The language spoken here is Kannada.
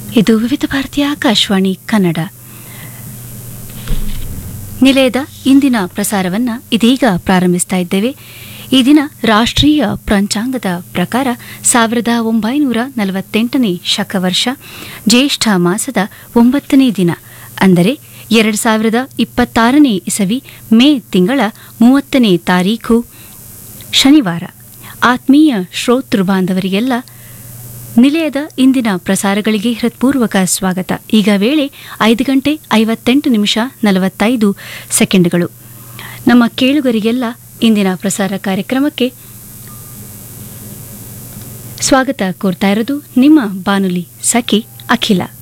ಇದು ವಿವಿಧ ಭಾರತೀಯ ಆಕಾಶವಾಣಿ ಕನ್ನಡ ನಿಲಯದ ಇಂದಿನ ಪ್ರಸಾರವನ್ನ ಇದೀಗ ಪ್ರಾರಂಭಿಸ್ತಾ ಇದ್ದೇವೆ ಈ ದಿನ ರಾಷ್ಟ್ರೀಯ ಪಂಚಾಂಗದ ಪ್ರಕಾರ ಸಾವಿರದ ಒಂಬೈನೂರ ನಲವತ್ತೆಂಟನೇ ಶಕವರ್ಷ ಜ್ಯೇಷ್ಠ ಮಾಸದ ಒಂಬತ್ತನೇ ದಿನ ಅಂದರೆ ಎರಡು ಸಾವಿರದ ಇಪ್ಪತ್ತಾರನೇ ಇಸವಿ ಮೇ ತಿಂಗಳ ಮೂವತ್ತನೇ ತಾರೀಖು ಶನಿವಾರ ಆತ್ಮೀಯ ಶ್ರೋತೃ ಬಾಂಧವರಿಗೆಲ್ಲ ನಿಲಯದ ಇಂದಿನ ಪ್ರಸಾರಗಳಿಗೆ ಹೃತ್ಪೂರ್ವಕ ಸ್ವಾಗತ ಈಗ ವೇಳೆ ಐದು ಗಂಟೆ ಐವತ್ತೆಂಟು ನಿಮಿಷ ನಲವತ್ತೈದು ಸೆಕೆಂಡ್ಗಳು ನಮ್ಮ ಕೇಳುಗರಿಗೆಲ್ಲ ಇಂದಿನ ಪ್ರಸಾರ ಕಾರ್ಯಕ್ರಮಕ್ಕೆ ಸ್ವಾಗತ ಕೋರ್ತಾ ಇರೋದು ನಿಮ್ಮ ಬಾನುಲಿ ಸಖಿ ಅಖಿಲ